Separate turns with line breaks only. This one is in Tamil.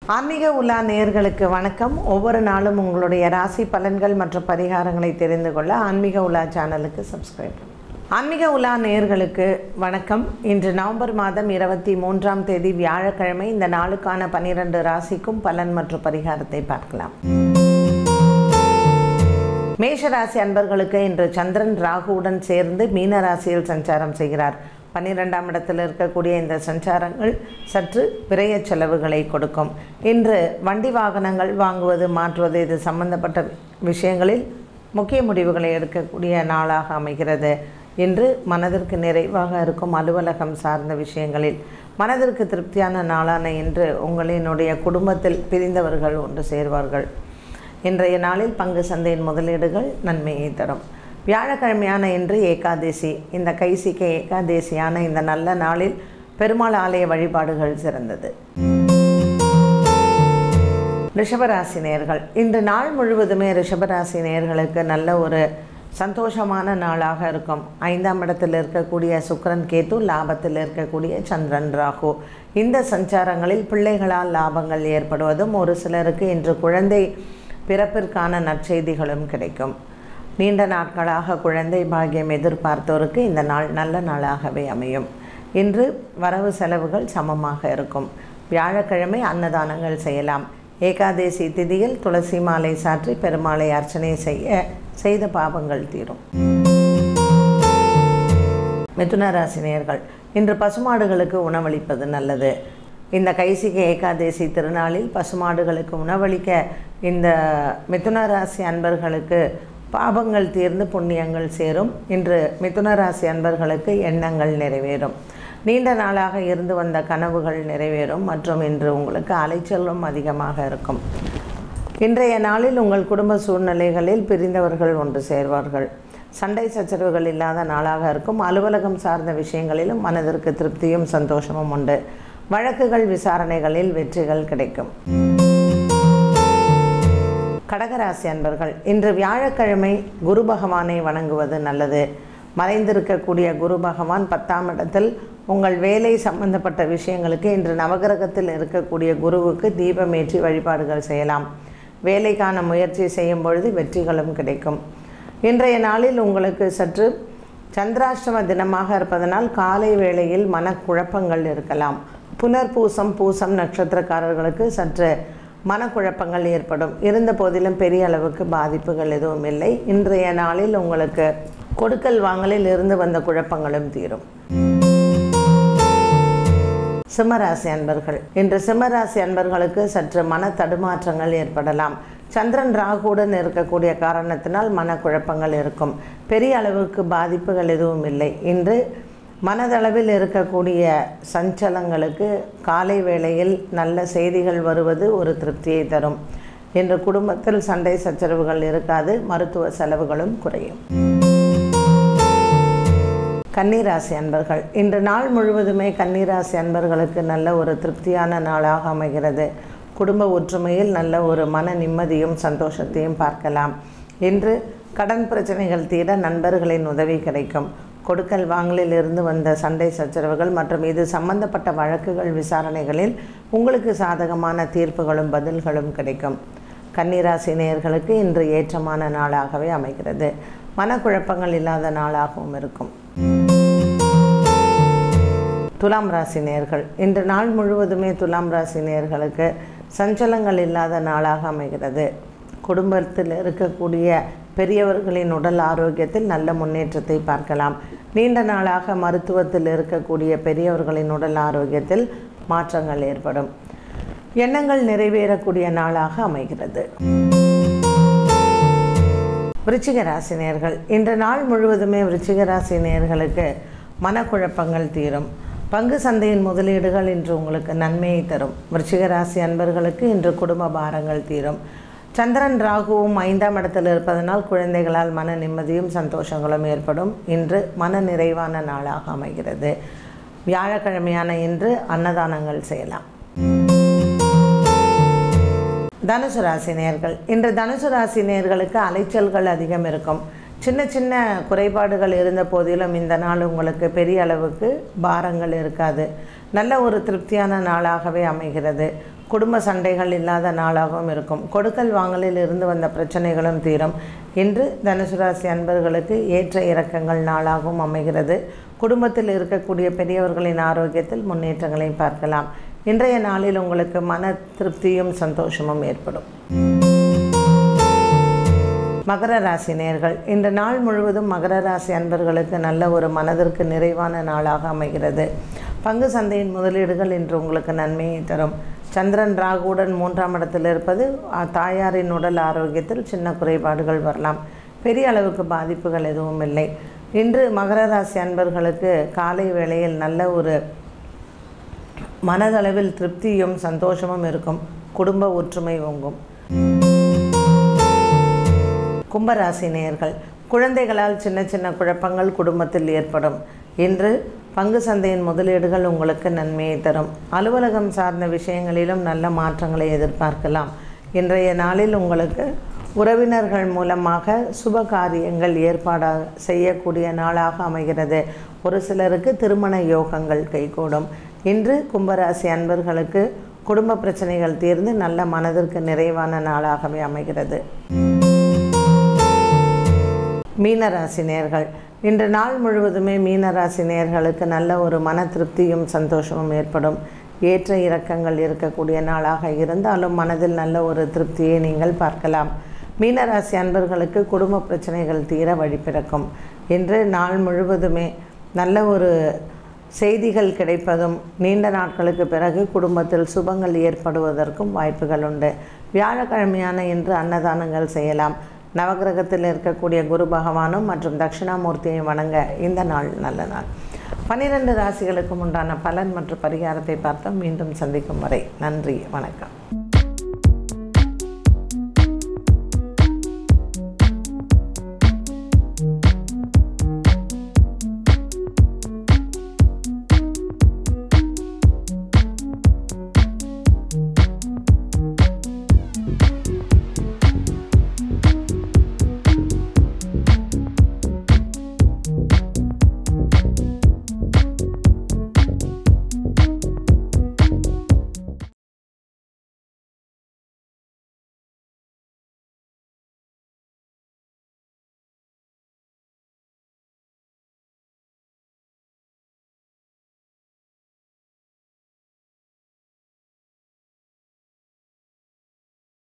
ஆன்மீக உலா நேயர்களுக்கு வணக்கம் ஒவ்வொரு நாளும் உங்களுடைய ராசி பலன்கள் மற்றும் பரிகாரங்களை தெரிந்து கொள்ள ஆன்மீக உலா சேனலுக்கு சப்ஸ்கிரைப் பண்ணுங்க. ஆன்மீக உலா நேயர்களுக்கு வணக்கம் இன்று நவம்பர் மாதம் இருபத்தி மூன்றாம் தேதி வியாழக்கிழமை இந்த நாளுக்கான பனிரெண்டு ராசிக்கும் பலன் மற்றும் பரிகாரத்தை பார்க்கலாம் மேஷராசி அன்பர்களுக்கு இன்று சந்திரன் ராகுவுடன் சேர்ந்து மீன ராசியில் சஞ்சாரம் செய்கிறார் பன்னிரெண்டாம் இடத்தில் இருக்கக்கூடிய இந்த சஞ்சாரங்கள் சற்று விரய செலவுகளை கொடுக்கும் இன்று வண்டி வாகனங்கள் வாங்குவது மாற்றுவது இது சம்பந்தப்பட்ட விஷயங்களில் முக்கிய முடிவுகளை எடுக்கக்கூடிய நாளாக அமைகிறது இன்று மனதிற்கு நிறைவாக இருக்கும் அலுவலகம் சார்ந்த விஷயங்களில் மனதிற்கு திருப்தியான நாளான இன்று உங்களினுடைய குடும்பத்தில் பிரிந்தவர்கள் ஒன்று சேர்வார்கள் இன்றைய நாளில் பங்கு சந்தையின் முதலீடுகள் நன்மையை தரும் வியாழக்கிழமையான இன்று ஏகாதசி இந்த கைசிக்க ஏகாதசியான இந்த நல்ல நாளில் பெருமாள் ஆலய வழிபாடுகள் சிறந்தது ரிஷபராசி நேயர்கள் இன்று நாள் முழுவதுமே ரிஷபராசி நேயர்களுக்கு நல்ல ஒரு சந்தோஷமான நாளாக இருக்கும் ஐந்தாம் இடத்தில் இருக்கக்கூடிய சுக்கிரன் கேது லாபத்தில் இருக்கக்கூடிய சந்திரன் ராகு இந்த சஞ்சாரங்களில் பிள்ளைகளால் லாபங்கள் ஏற்படுவதும் ஒரு சிலருக்கு இன்று குழந்தை பிறப்பிற்கான நற்செய்திகளும் கிடைக்கும் நீண்ட நாட்களாக குழந்தை பாக்கியம் எதிர்பார்த்தோருக்கு இந்த நாள் நல்ல நாளாகவே அமையும் இன்று வரவு செலவுகள் சமமாக இருக்கும் வியாழக்கிழமை அன்னதானங்கள் செய்யலாம் ஏகாதேசி திதியில் துளசி மாலை சாற்றி பெருமாளை அர்ச்சனை செய்ய செய்த பாவங்கள் தீரும் மிதுன ராசினியர்கள் இன்று பசுமாடுகளுக்கு உணவளிப்பது நல்லது இந்த கைசிக ஏகாதேசி திருநாளில் பசுமாடுகளுக்கு உணவளிக்க இந்த மிதுன ராசி அன்பர்களுக்கு பாபங்கள் தீர்ந்து புண்ணியங்கள் சேரும் இன்று மிதுன ராசி அன்பர்களுக்கு எண்ணங்கள் நிறைவேறும் நீண்ட நாளாக இருந்து வந்த கனவுகள் நிறைவேறும் மற்றும் இன்று உங்களுக்கு அலைச்சலும் அதிகமாக இருக்கும் இன்றைய நாளில் உங்கள் குடும்ப சூழ்நிலைகளில் பிரிந்தவர்கள் ஒன்று சேர்வார்கள் சண்டை சச்சரவுகள் இல்லாத நாளாக இருக்கும் அலுவலகம் சார்ந்த விஷயங்களிலும் மனதிற்கு திருப்தியும் சந்தோஷமும் உண்டு வழக்குகள் விசாரணைகளில் வெற்றிகள் கிடைக்கும் கடகராசி அன்பர்கள் இன்று வியாழக்கிழமை குரு பகவானை வணங்குவது நல்லது மறைந்திருக்கக்கூடிய குரு பகவான் பத்தாம் இடத்தில் உங்கள் வேலை சம்பந்தப்பட்ட விஷயங்களுக்கு இன்று நவகிரகத்தில் இருக்கக்கூடிய குருவுக்கு தீபமேற்றி வழிபாடுகள் செய்யலாம் வேலைக்கான முயற்சி செய்யும் பொழுது வெற்றிகளும் கிடைக்கும் இன்றைய நாளில் உங்களுக்கு சற்று சந்திராஷ்டம தினமாக இருப்பதனால் காலை வேளையில் மனக்குழப்பங்கள் இருக்கலாம் புனர்பூசம் பூசம் நட்சத்திரக்காரர்களுக்கு சற்று மனக்குழப்பங்கள் ஏற்படும் இருந்த போதிலும் பெரிய அளவுக்கு பாதிப்புகள் எதுவும் இல்லை இன்றைய நாளில் உங்களுக்கு கொடுக்கல் வாங்கலில் இருந்து வந்த குழப்பங்களும் தீரும் சிம்மராசி அன்பர்கள் இன்று சிம்மராசி அன்பர்களுக்கு சற்று மன தடுமாற்றங்கள் ஏற்படலாம் சந்திரன் ராகுடன் இருக்கக்கூடிய காரணத்தினால் மனக்குழப்பங்கள் இருக்கும் பெரிய அளவுக்கு பாதிப்புகள் எதுவும் இல்லை இன்று மனதளவில் இருக்கக்கூடிய சஞ்சலங்களுக்கு காலை வேளையில் நல்ல செய்திகள் வருவது ஒரு திருப்தியை தரும் இன்று குடும்பத்தில் சண்டை சச்சரவுகள் இருக்காது மருத்துவ செலவுகளும் குறையும் கன்னிராசி அன்பர்கள் இன்று நாள் முழுவதுமே கன்னிராசி அன்பர்களுக்கு நல்ல ஒரு திருப்தியான நாளாக அமைகிறது குடும்ப ஒற்றுமையில் நல்ல ஒரு மன நிம்மதியும் சந்தோஷத்தையும் பார்க்கலாம் இன்று கடன் பிரச்சனைகள் தீர நண்பர்களின் உதவி கிடைக்கும் கொடுக்கல் வாங்கலில் இருந்து வந்த சண்டை சச்சரவுகள் மற்றும் இது சம்பந்தப்பட்ட வழக்குகள் விசாரணைகளில் உங்களுக்கு சாதகமான தீர்ப்புகளும் பதில்களும் கிடைக்கும் கன்னிராசி நேயர்களுக்கு இன்று ஏற்றமான நாளாகவே அமைகிறது மனக்குழப்பங்கள் இல்லாத நாளாகவும் இருக்கும் துலாம் ராசி நேர்கள் இன்று நாள் முழுவதுமே துலாம் ராசி நேர்களுக்கு சஞ்சலங்கள் இல்லாத நாளாக அமைகிறது குடும்பத்தில் இருக்கக்கூடிய பெரியவர்களின் உடல் ஆரோக்கியத்தில் நல்ல முன்னேற்றத்தை பார்க்கலாம் நீண்ட நாளாக மருத்துவத்தில் இருக்கக்கூடிய பெரியவர்களின் உடல் ஆரோக்கியத்தில் மாற்றங்கள் ஏற்படும் எண்ணங்கள் நிறைவேறக்கூடிய நாளாக அமைகிறது விருச்சிக ராசி நேர்கள் இன்று நாள் முழுவதுமே விருச்சிக ராசி நேர்களுக்கு மனக்குழப்பங்கள் தீரும் பங்கு சந்தையின் முதலீடுகள் இன்று உங்களுக்கு நன்மையை தரும் விருச்சிக ராசி அன்பர்களுக்கு இன்று குடும்ப பாரங்கள் தீரும் சந்திரன் ராகுவும் ஐந்தாம் இடத்தில் இருப்பதனால் குழந்தைகளால் மன நிம்மதியும் சந்தோஷங்களும் ஏற்படும் இன்று மன நிறைவான நாளாக அமைகிறது வியாழக்கிழமையான இன்று அன்னதானங்கள் செய்யலாம் தனுசு ராசி நேர்கள் இன்று தனுசு ராசி நேர்களுக்கு அலைச்சல்கள் அதிகம் இருக்கும் சின்ன சின்ன குறைபாடுகள் இருந்த போதிலும் இந்த நாள் உங்களுக்கு பெரிய அளவுக்கு பாரங்கள் இருக்காது நல்ல ஒரு திருப்தியான நாளாகவே அமைகிறது குடும்ப சண்டைகள் இல்லாத நாளாகவும் இருக்கும் கொடுக்கல் வாங்கலில் இருந்து வந்த பிரச்சனைகளும் தீரும் இன்று தனுசு ராசி அன்பர்களுக்கு ஏற்ற இறக்கங்கள் நாளாகவும் அமைகிறது குடும்பத்தில் இருக்கக்கூடிய பெரியவர்களின் ஆரோக்கியத்தில் முன்னேற்றங்களை பார்க்கலாம் இன்றைய நாளில் உங்களுக்கு மன திருப்தியும் சந்தோஷமும் ஏற்படும் மகர ராசி நேர்கள் இந்த நாள் முழுவதும் மகர ராசி அன்பர்களுக்கு நல்ல ஒரு மனதிற்கு நிறைவான நாளாக அமைகிறது பங்கு சந்தையின் முதலீடுகள் இன்று உங்களுக்கு நன்மையை தரும் சந்திரன் ராகுவுடன் மூன்றாம் இடத்தில் இருப்பது அ, தாயாரின் உடல் ஆரோக்கியத்தில் சின்ன குறைபாடுகள் வரலாம் பெரிய அளவுக்கு பாதிப்புகள் எதுவும் இல்லை இன்று மகர ராசி அன்பர்களுக்கு காலை வேளையில் நல்ல ஒரு மனதளவில் திருப்தியும் சந்தோஷமும் இருக்கும் குடும்ப ஒற்றுமை ஓங்கும் கும்பராசி நேயர்கள் குழந்தைகளால் சின்ன சின்ன குழப்பங்கள் குடும்பத்தில் ஏற்படும் இன்று பங்கு சந்தையின் முதலீடுகள் உங்களுக்கு நன்மையை தரும் அலுவலகம் சார்ந்த விஷயங்களிலும் நல்ல மாற்றங்களை எதிர்பார்க்கலாம் இன்றைய நாளில் உங்களுக்கு உறவினர்கள் மூலமாக சுப காரியங்கள் ஏற்பாடாக செய்யக்கூடிய நாளாக அமைகிறது ஒரு சிலருக்கு திருமண யோகங்கள் கைகூடும் இன்று கும்பராசி அன்பர்களுக்கு குடும்ப பிரச்சனைகள் தீர்ந்து நல்ல மனதிற்கு நிறைவான நாளாகவே அமைகிறது மீனராசி நேர்கள் இன்று நாள் முழுவதுமே மீனராசி நேர்களுக்கு நல்ல ஒரு மன திருப்தியும் சந்தோஷமும் ஏற்படும் ஏற்ற இறக்கங்கள் இருக்கக்கூடிய நாளாக இருந்தாலும் மனதில் நல்ல ஒரு திருப்தியை நீங்கள் பார்க்கலாம் மீனராசி அன்பர்களுக்கு குடும்ப பிரச்சனைகள் தீர வழி பிறக்கும் இன்று நாள் முழுவதுமே நல்ல ஒரு செய்திகள் கிடைப்பதும் நீண்ட நாட்களுக்கு பிறகு குடும்பத்தில் சுபங்கள் ஏற்படுவதற்கும் வாய்ப்புகள் உண்டு வியாழக்கிழமையான இன்று அன்னதானங்கள் செய்யலாம் நவகிரகத்தில் இருக்கக்கூடிய குரு பகவானும் மற்றும் தட்சிணாமூர்த்தியை வணங்க இந்த நாள் நல்ல நாள் பன்னிரண்டு ராசிகளுக்கும் உண்டான பலன் மற்றும் பரிகாரத்தை பார்த்தோம் மீண்டும் சந்திக்கும் வரை நன்றி வணக்கம்